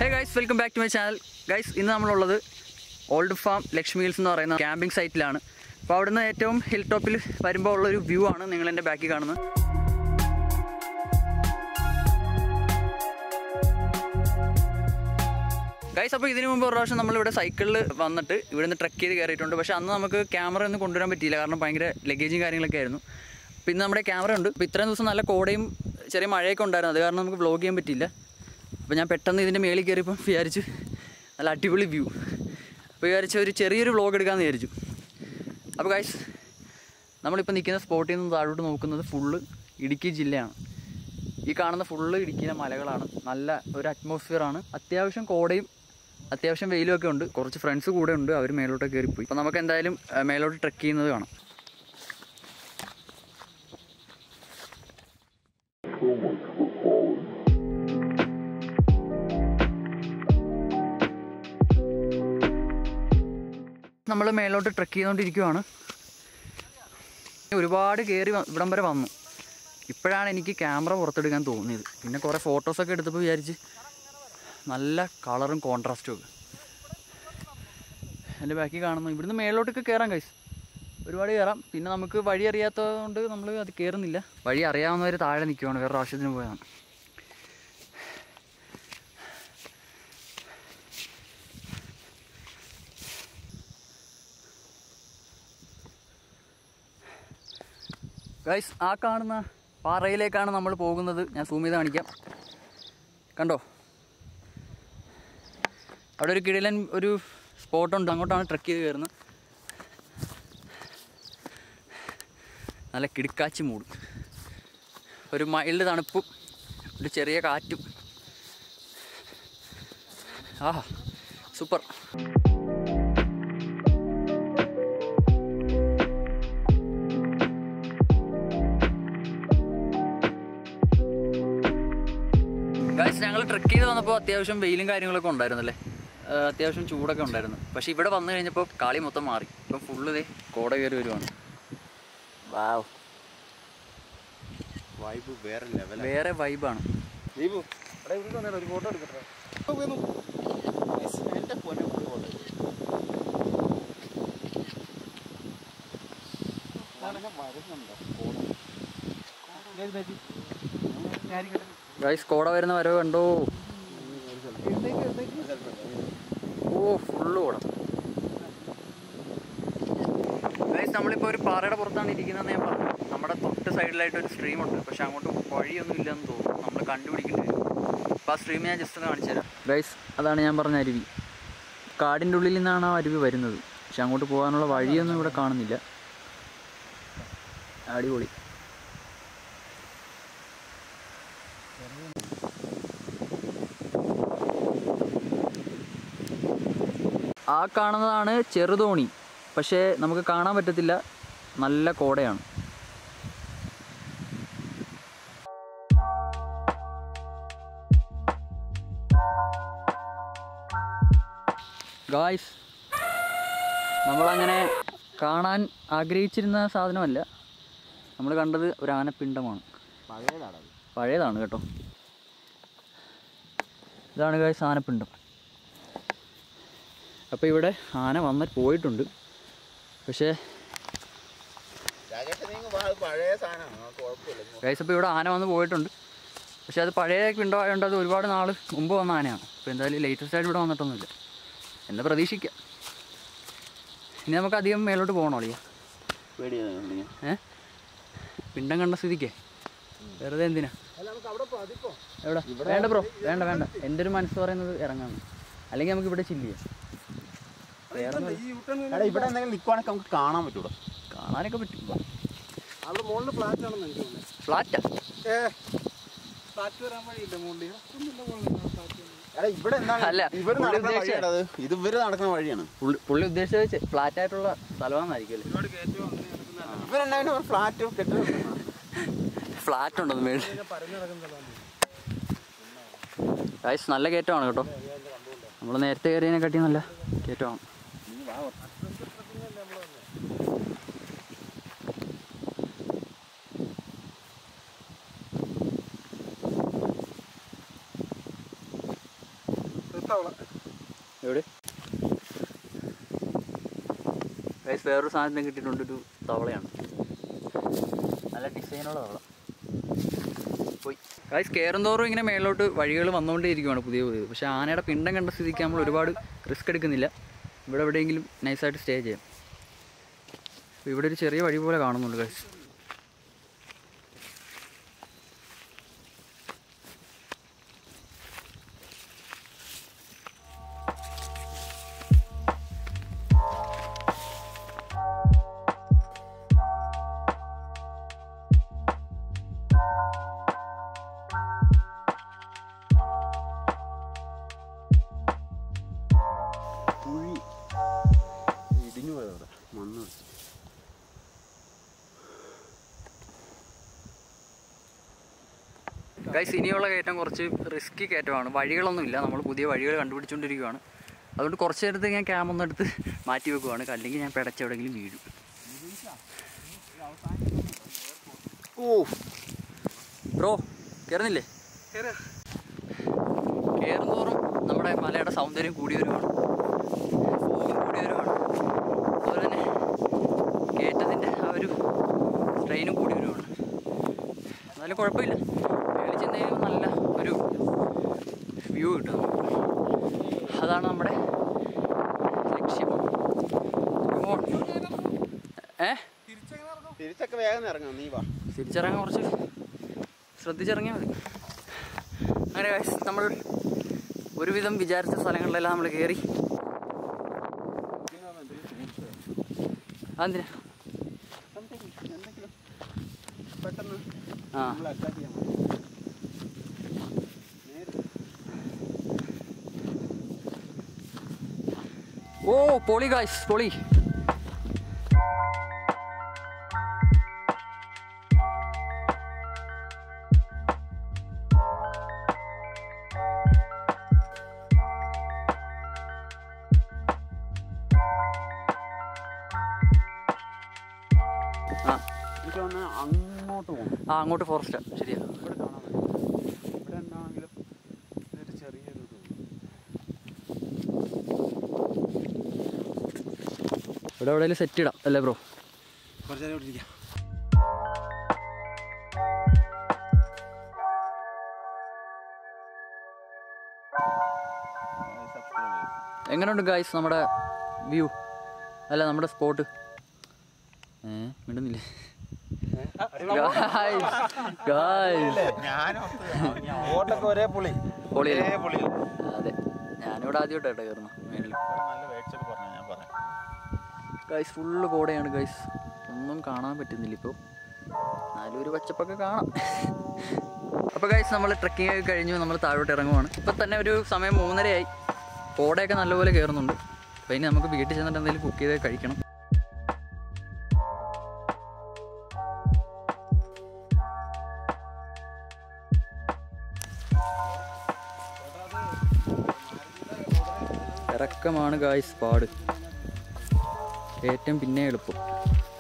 Hey guys welcome back to my channel guys ഇന്ന് നമ്മളുള്ളത് old farm Lakshmi hills എന്ന് പറയുന്ന ക്യാമ്പിംഗ് സൈറ്റിലാണ് അപ്പോൾ അവിടുന്ന് ഏറ്റവും ഹിൽ ടോപ്പിൽ വരുമ്പോൾ ഉള്ളൊരു വ്യൂ ആണ് നിങ്ങൾ എൻ്റെ ബാക്കിൽ കാണുന്നത് ഗൈസ് അപ്പോൾ ഇതിനു മുമ്പ് ഒരു പ്രാവശ്യം നമ്മളിവിടെ സൈക്കിളിൽ വന്നിട്ട് ഇവിടെ നിന്ന് ട്രക്ക് ചെയ്ത് കയറിയിട്ടുണ്ട് പക്ഷേ അന്ന് നമുക്ക് ക്യാമറ ഒന്നും കൊണ്ടുവരാൻ പറ്റിയില്ല കാരണം ഭയങ്കര ലഗേജും കാര്യങ്ങളൊക്കെ ആയിരുന്നു അപ്പോൾ ഇന്ന് നമ്മുടെ ക്യാമറ ഉണ്ട് അപ്പോൾ ഇത്രയും ദിവസം നല്ല കോടയും ചെറിയ മഴയൊക്കെ ഉണ്ടായിരുന്നു അത് കാരണം നമുക്ക് വ്ലോഗ് ചെയ്യാൻ പറ്റിയില്ല അപ്പോൾ ഞാൻ പെട്ടെന്ന് ഇതിൻ്റെ മേളിൽ കയറിയപ്പം വിചാരിച്ചു നല്ല അടിപൊളി വ്യൂ അപ്പോൾ വിചാരിച്ചു ഒരു ചെറിയൊരു വ്ലോഗ് എടുക്കാമെന്ന് വിചാരിച്ചു അപ്പോൾ ഗൈസ് നമ്മളിപ്പോൾ നിൽക്കുന്ന സ്പോട്ടിൽ നിന്ന് താഴോട്ട് നോക്കുന്നത് ഫുള്ള് ഇടുക്കി ജില്ലയാണ് ഈ കാണുന്ന ഫുള്ള് ഇടുക്കിയിലെ മലകളാണ് നല്ല ഒരു അറ്റ്മോസ്ഫിയർ ആണ് അത്യാവശ്യം കോടയും അത്യാവശ്യം വെയിലും ഒക്കെ ഉണ്ട് കുറച്ച് ഫ്രണ്ട്സ് കൂടെ ഉണ്ട് അവർ മേലോട്ടൊക്കെ കയറിപ്പോയി അപ്പോൾ നമുക്ക് എന്തായാലും ആ, മേലോട്ട് ട്രെക്ക് ചെയ്യുന്നത് കാണാം നമ്മൾ മേലോട്ട് ട്രെക്ക് ചെയ്തുകൊണ്ടിരിക്കുവാണ് ഒരുപാട് കയറി വ- ഇവിടം വരെ വന്നു ഇപ്പോഴാണ് എനിക്ക് ക്യാമറ പുറത്തെടുക്കാൻ തോന്നിയത് പിന്നെ കുറേ ഫോട്ടോസൊക്കെ എടുത്തപ്പോൾ വിചാരിച്ച് നല്ല കളറും കോൺട്രാസ്റ്റും ഒക്കെ എൻ്റെ ബാക്കിൽ കാണുന്നു ഇവിടുന്ന് മേലോട്ടൊക്കെ കയറാം കൈസ് ഒരുപാട് കയറാം പിന്നെ നമുക്ക് വഴി അറിയാത്തതുകൊണ്ട് നമ്മൾ അത് കയറുന്നില്ല വഴി അറിയാവുന്നവർ താഴെ നിൽക്കുവാണ് വേറെ ആവശ്യത്തിന് പോയതാണ് ഗൈസ് ആ കാണുന്ന പാറയിലേക്കാണ് നമ്മൾ പോകുന്നത് ഞാൻ സൂം ചെയ്ത് കാണിക്കാം കണ്ടോ അവിടെ ഒരു കിടിലൻ ഒരു സ്പോട്ടുണ്ട് അങ്ങോട്ടാണ് ട്രക്ക് ചെയ്ത് കയറുന്നത് നല്ല കിടുക്കാച്ചി മൂട് ഒരു മൈൽഡ് തണുപ്പും ഒരു ചെറിയ കാറ്റും ആ സൂപ്പർ ഗൈസ് ഞങ്ങൾ ട്രക്ക് ചെയ്ത് വന്നപ്പോൾ അത്യാവശ്യം വെയിലും കാര്യങ്ങളൊക്കെ ഉണ്ടായിരുന്നല്ലേ ആ, അത്യാവശ്യം ചൂടൊക്കെ ഉണ്ടായിരുന്നു പക്ഷെ ഇവിടെ വന്നു കഴിഞ്ഞപ്പോൾ കളി മൊത്തം മാറി ഇപ്പം ഫുള്ള് ദേ കോട കയറി വരുവാണ് വാവ് വൈബ് വേറെ ലെവലാണ് വേറെ വൈബാണ് ദീപു എടാ ഇവിടെ വന്നേടാ ഒരു ഫോട്ടോ എടുക്കട്ടെ എന്റെ പൊന്നെ ഒരു ഫോട്ടോ ഗൈസ് കോട വരുന്ന വരവ് കണ്ടോ ഓ ഫുള്ള് കോട ഗൈസ് നമ്മളിപ്പോൾ ഒരു പാറയുടെ പുറത്താണ് ഇരിക്കുന്നതെന്ന് ഞാൻ പറഞ്ഞു നമ്മുടെ തൊട്ട് സൈഡിലായിട്ട് ഒരു സ്ട്രീം ഉണ്ട് പക്ഷെ അങ്ങോട്ട് വഴിയൊന്നും ഇല്ലെന്ന് തോന്നുന്നു നമ്മൾ കണ്ടുപിടിക്കേണ്ടി വരും അപ്പോൾ ആ സ്ട്രീം ഞാൻ ജസ്റ്റ് ഒന്ന് കാണിച്ചു തരാം ഗൈസ് അതാണ് ഞാൻ പറഞ്ഞ അരുവി കാടിൻ്റെ ഉള്ളിൽ നിന്നാണ് ആ അരുവി വരുന്നത് പക്ഷെ അങ്ങോട്ട് പോകാനുള്ള വഴിയൊന്നും ഇവിടെ കാണുന്നില്ല അടിപൊളി ആ കാണുന്നതാണ് ചെറുതോണി പക്ഷേ നമുക്ക് കാണാൻ പറ്റത്തില്ല നല്ല കോടയാണ് ഗായ്സ് നമ്മളങ്ങനെ കാണാൻ ആഗ്രഹിച്ചിരുന്ന സാധനമല്ല നമ്മൾ കണ്ടത് ഒരു ആനപ്പിണ്ടമാണ് പഴയതാണ് പഴയതാണ് കേട്ടോ ഇതാണ് ഗായ്സ് ആനപ്പിണ്ടം അപ്പോൾ ഇവിടെ ആന വന്നിട്ട് പോയിട്ടുണ്ട് പക്ഷേ രാജേഷ് നീ വാ, അത് പഴയ സാധനമാണ് ആ, കുഴപ്പമില്ല ഗൈസ് അപ്പോൾ ഇവിടെ ആന വന്ന് പോയിട്ടുണ്ട് പക്ഷേ അത് പഴയ പിണ്ടമായതുകൊണ്ട് അത് ഒരുപാട് നാൾ മുമ്പ് വന്ന ആനയാണ് അപ്പോൾ എന്തായാലും ലേറ്റസ്റ്റ് ആയിട്ട് ഇവിടെ വന്നിട്ടൊന്നുമില്ല എന്ന് പ്രതീക്ഷിക്കാം ഇനി നമുക്ക് അധികം മേലോട്ട് പോകണോ അളിയ പേടിയാണ് ഏ പിണ്ടം കണ്ട സ്ഥിതിക്കേ വെറുതെ എന്തിനാ എവിടെ വേണ്ട ബ്രോ വേണ്ട വേണ്ട എൻ്റെ ഒരു മനസ്സ് പറയുന്നത് ഇറങ്ങാണ് അല്ലെങ്കിൽ നമുക്ക് ഇവിടെ ചില്ല് ചെയ്യാം വേറെ ഒന്നും- എടാ ഇവിടെ എന്തെങ്കിലും നിൽക്കുവാണെങ്കിൽ നമുക്ക് കാണാൻ പറ്റൂടാ കാണാനൊക്കെ പറ്റും അവിടെ മുകളിൽ ഫ്ലാറ്റ് ആണെന്ന് എനിക്ക് തോന്നുന്നത് ഫ്ലാറ്റാ ഏ ഫ്ലാറ്റ് വരാൻ വഴിയില്ല മുകളിൽ ഒന്നുമില്ല മുകളിൽ ഫ്ലാറ്റ് എടാ ഇവിടെ എന്താണ് അല്ല, ഇവര് പുള്ളി നടക്കുന്ന ഉദ്ദേശിച്ച- വഴിയാണ് അത് ഇത് ഇവര് നടക്കുന്ന വഴിയാണ് പുള്ളി പുള്ളി ഉദ്ദേശിച്ചത് ഫ്ലാറ്റ് ആയിട്ടുള്ള സ്ഥലമാണെന്നായിരിക്കും അല്ലേ ഒരുപാട് കയറ്റവും അങ്ങനെ നടക്കുന്ന ഇവരെന്തായാലും ഫ്ലാറ്റ് കെട്ടിടം ഫ്ലാറ്റ് ഉണ്ടെന്ന് മേളിൽ പരന്നു നടക്കുന്ന സ്ഥലമാണ് ഗൈസ് നല്ല കയറ്റമാണ് കേട്ടോ നമ്മൾ നേരത്തെ കയറിയതിനെ കാട്ടി നല്ല കയറ്റമാണ് തവള എവിടെ ഗൈസ് വേറൊരു സാധനം കിട്ടിയിട്ടുണ്ട് ഒരു തവളയാണ് നല്ല ഡിസൈനുള്ള തവള പോയി ഗൈസ് കയറുന്തോറും ഇങ്ങനെ മേളിലോട്ട് വഴികൾ വന്നുകൊണ്ടേയിരിക്കുവാണ് പുതിയ പുതിയത് പക്ഷേ ആനയുടെ പിണ്ടം കണ്ട സ്ഥിതിക്ക് നമ്മൾ ഒരുപാട് റിസ്ക് എടുക്കുന്നില്ല ഇവിടെ എവിടെയെങ്കിലും നൈസായിട്ട് സ്റ്റേ ചെയ്യാം അപ്പോൾ ഇവിടെ ഒരു ചെറിയ വഴി പോലെ കാണുന്നുണ്ട് ഗൈസ് കുഴി ഇടിഞ്ഞു പോയതവിടെ മണ്ണ് പിടിച്ച്. ഗൈസ് ഇനിയുള്ള കയറ്റം കുറച്ച് റിസ്കി കയറ്റമാണ് വഴികളൊന്നുമില്ല നമ്മൾ പുതിയ വഴികൾ കണ്ടുപിടിച്ചുകൊണ്ടിരിക്കുകയാണ് അതുകൊണ്ട് കുറച്ച് നേരത്തെ ഞാൻ ക്യാം ഒന്ന് എടുത്ത് മാറ്റി വെക്കുവാണ് അല്ലെങ്കിൽ ഞാൻ പിടച്ച് എവിടെയെങ്കിലും വീഴും ഓ ബ്രോ കയറുന്നില്ലേ കേറ്. കയറുന്തോറും നമ്മുടെ മലയുടെ സൗന്ദര്യം കൂടി വരുവാണ് ഫോഗും കൂടി വരുവാണ് അതുപോലെ തന്നെ കയറ്റത്തിൻ്റെ ആ ഒരു സ്ട്രെയിനും കൂടി വരുവാണ് എന്നാലും കുഴപ്പമില്ല മേളിൽ ചെന്ന് കഴിയുമ്പോൾ നല്ല ഒരു വ്യൂ കിട്ടും നമുക്ക്. അതാണ് നമ്മുടെ ലക്ഷ്യം Come on. ഏ തിരിച്ചെങ്ങനെ ഇറങ്ങും തിരിച്ചൊക്കെ വേഗം ഇറങ്ങാം നീ വാ തിരിച്ചിറങ്ങാൻ കുറച്ച് ശ്രദ്ധിച്ചിറങ്ങിയാൽ മതി അങ്ങനെ guys, നമ്മൾ ഒരുവിധം വിചാരിച്ച സ്ഥലങ്ങളിലെല്ലാം നമ്മൾ കയറി അതെന്തിനാ എന്തെങ്കിലും പെട്ടെന്ന് ആ നമ്മൾ അറ്റാക്ക് ചെയ്യാൻ പറ്റും. നേരെ ഓ പൊളി ഗായ്സ് പൊളി ആ എനിക്ക് തോന്നുന്നു അങ്ങോട്ട് പോകണം ആ അങ്ങോട്ട് ഫോറസ്റ്റാ ശരിയാ ഇവിടെ കാണാൻ പറ്റും ഇവിടെ എന്താണെങ്കിലും ഇതൊരു ചെറിയൊരു ഇത് ഇവിടെ എവിടെയെങ്കിലും സെറ്റ് ഇടാം അല്ലേ ബ്രോ കുറച്ച് നേരം ഇവിടെ ഇരിക്കാം എങ്ങനെയുണ്ട് ഗായ്സ് നമ്മുടെ വ്യൂ അല്ല നമ്മുടെ സ്പോട്ട് ഏ മിണ്ടുന്നില്ലേ ഗായ്സ് ഓട്ടൊക്കെ ഒരേ പുളി പൊളിയല്ലേ പുളി അതെ ഞാനിവിടെ ആദ്യമായിട്ടാണ് കയറുന്നത് മേളിൽ നല്ല വേടിച്ചൊക്കെ പറഞ്ഞാൽ ഞാൻ പറയാം ഗൈസ് ഫുള്ള് കോടയാണ് ഗൈസ് ഒന്നും കാണാൻ പറ്റുന്നില്ല ഇപ്പോൾ എന്നാലും ഒരു പച്ചപ്പൊക്കെ കാണാം അപ്പോൾ ഗൈസ് നമ്മൾ ട്രക്കിംഗ് ഒക്കെ കഴിഞ്ഞു നമ്മൾ താഴോട്ട് ഇറങ്ങുവാണ് ഇപ്പം തന്നെ ഒരു സമയം മൂന്നരയായി കോടയൊക്കെ നല്ലപോലെ കയറുന്നുണ്ട് അപ്പോൾ ഇനി നമുക്ക് വീട്ടിൽ ചെന്നിട്ട് എന്തെങ്കിലും കുക്ക് ചെയ്ത് കഴിക്കണം ഇറക്കമാണ് ഗായ്സ് പാട് ഏറ്റവും പിന്നെ എളുപ്പം